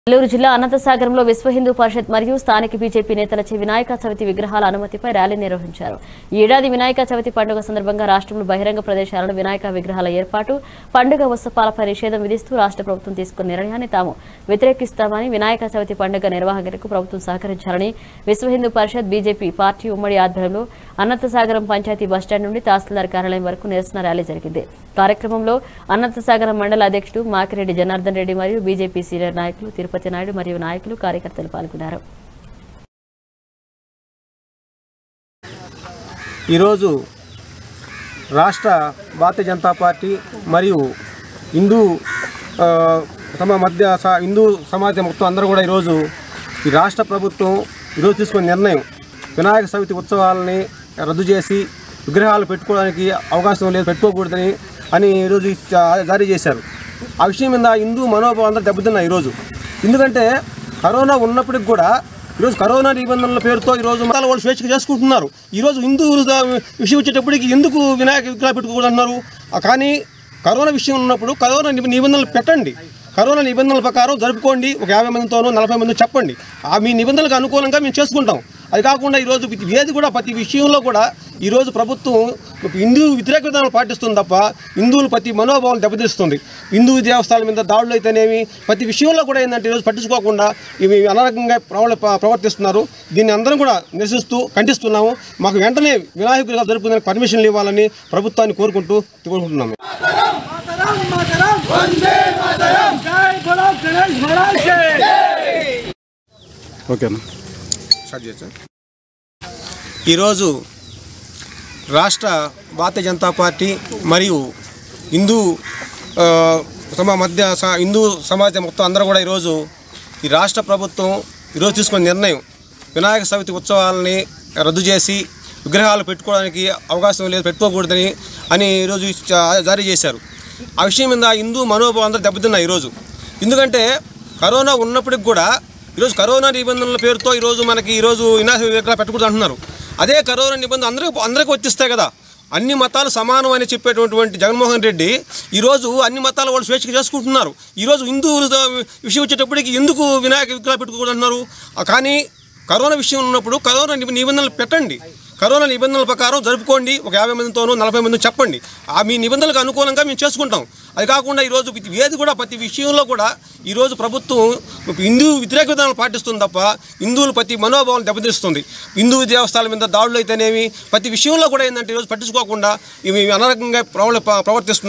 నెల్లూరు జిల్లా అనంతసాగరంలో విశ్వ హిందూ పరిషత్ మరియు స్థానిక బీజేపీ నేతలచే వినాయక చవితి విగ్రహాల అనుమతిపై ర్యాలీ నిర్వహించారు ఈ ఏడాది వినాయక చవితి పండుగ సందర్భంగా రాష్ట్రంలో బహిరంగ ప్రదేశాలలో వినాయక విగ్రహాల ఏర్పాటు పండుగ ఉత్సవాలపై నిషేధం విధిస్తూ రాష్ట్ర ప్రభుత్వం తీసుకున్న నిర్ణయాన్ని తాము వ్యతిరేకిస్తామని వినాయక చవితి పండుగ నిర్వహణకు ప్రభుత్వం సహకరించాలని విశ్వ హిందూ పరిషత్ బీజేపీ పార్టీ ఉమ్మడి ఆధ్వర్యంలో అనంతసాగరం పంచాయతీ బస్టాండ్ నుండి తహసీల్దార్ కార్యాలయం వరకు నిరసన ర్యాలీ జరిగింది కార్యక్రమంలో అనంతసాగరం మండల అధ్యక్షుడు మాకిరెడ్డి జనార్దన్ రెడ్డి మరియు బీజేపీ సీనియర్ నాయకులు తిరుపతి నాయుడు మరియు నాయకులు కార్యకర్తలు పాల్గొన్నారు ఈరోజు రాష్ట్ర భారతీయ జనతా పార్టీ మరియు హిందూ ఆ, తమ మధ్య స- హిందూ సమాజం మొత్తం అందరూ కూడా ఈరోజు ఈ రాష్ట్ర ప్రభుత్వం ఈరోజు తీసుకున్న నిర్ణయం వినాయక చవితి ఉత్సవాలని రద్దు చేసి విగ్రహాలు పెట్టుకోవడానికి అవకాశం లేదు పెట్టుకోకూడదని అని ఈరోజు జా- జారీ చేశారు ఆ విషయం మీద హిందూ మనోభావం అందరూ దెబ్బతిన్నాయి ఈరోజు ఎందుకంటే కరోనా ఉన్నప్పటికి కూడా ఈరోజు కరోనా నిబంధనల పేరుతో ఈరోజు మతాల వాళ్ళు స్వేచ్ఛగా చేసుకుంటున్నారు ఈరోజు హిందువులు దా- విషయం వచ్చేటప్పటికి ఎందుకు వినాయక విగ్రహాలు పెట్టుకోకూడదు అంటున్నారు ఆ కానీ కరోనా విషయం ఉన్నప్పుడు కరోనా నిబ- నిబంధనలు పెట్టండి కరోనా నిబంధనల ప్రకారం జరుపుకోండి ఒక యాభై మందితోనూ నలభై మంది చెప్పండి ఆ మీ నిబంధనలకు అనుకూలంగా మేము చేసుకుంటాం అది కాకుండా ఈరోజు ప్రతి- ఏది కూడా ప్రతి విషయంలో కూడా ఈరోజు ప్రభుత్వం హిందూ వ్యతిరేక విధానాలు పాటిస్తుంది తప్ప హిందువులు ప్రతి మనోభావం దెబ్బతీస్తుంది హిందూ దేవస్థానాల మీద దాడులు అయితేనేమి ప్రతి విషయంలో కూడా ఏంటంటే ఈరోజు పట్టించుకోకుండా ఇవి అనారకంగా ప్రవ ప్రవర్తిస్తున్నారు దీన్ని అందరం కూడా నిరసిస్తూ ఖండిస్తున్నాము మాకు వెంటనే వినాయక విగ్రహాలు జరుపుకునే పర్మిషన్లు ఇవ్వాలని ప్రభుత్వాన్ని కోరుకుంటూ కోరుకుంటున్నాము मातरम मातरम वंदे मातरम जय बोलो गणेश महाराज के ఓకేనా స్టార్ట్ చేయొచ్చా ఈరోజు రాష్ట్ర భారతీయ జనతా పార్టీ మరియు హిందూ ఆ, తమ మధ్య స- హిందూ సమాజం మొత్తం అందరూ కూడా ఈరోజు ఈ రాష్ట్ర ప్రభుత్వం ఈరోజు తీసుకున్న నిర్ణయం వినాయక చవితి ఉత్సవాలని రద్దు చేసి విగ్రహాలు పెట్టుకోవడానికి అవకాశం లేదు పెట్టుకోకూడదని అని ఈరోజు జా- జారీ చేశారు ఆ విషయం మీద హిందూ మనోభావం అందరూ దెబ్బతిన్నాయి ఈరోజు ఎందుకంటే కరోనా ఉన్నప్పటికి కూడా ఈరోజు కరోనా నిబంధనల పేరుతో ఈరోజు మనకి ఈరోజు వినాశ విగ్రహాలు పెట్టకూడదు అంటున్నారు అదే కరోనా నిబంధన అందరికీ అందరికీ వర్తిస్తాయి కదా అన్ని మతాలు సమానం అని చెప్పేటటువంటి జగన్మోహన్ రెడ్డి ఈరోజు అన్ని మతాల వాళ్ళు స్వేచ్ఛగా చేసుకుంటున్నారు ఈరోజు హిందువులు దా- విషయం వచ్చేటప్పటికి ఎందుకు వినాయక విగ్రహాలు పెట్టుకోకూడదు అంటున్నారు ఆ కానీ కరోనా విషయం ఉన్నప్పుడు కరోనా నిబ- నిబంధనలు పెట్టండి కరోనా నిబంధనల ప్రకారం జరుపుకోండి ఒక యాభై మందితోనూ నలభై మంది చెప్పండి ఆ మీ నిబంధనలకు అనుకూలంగా మేము చేసుకుంటాం అది కాకుండా ఈరోజు ప్రతి- ఏది కూడా ప్రతి విషయంలో కూడా ఈరోజు ప్రభుత్వం హిందూ వ్యతిరేక విధానాలు పాటిస్తుంది తప్ప హిందువులు ప్రతి మనోభావాలు దెబ్బతీస్తుంది హిందూ దేవస్థానాల మీద దాడులు అయితేనేమి ప్రతి విషయంలో కూడా ఏంటంటే ఈరోజు పట్టించుకోకుండా ఇవి అనారకంగా ప్రవ ప్రవర్తిస్తున్నారు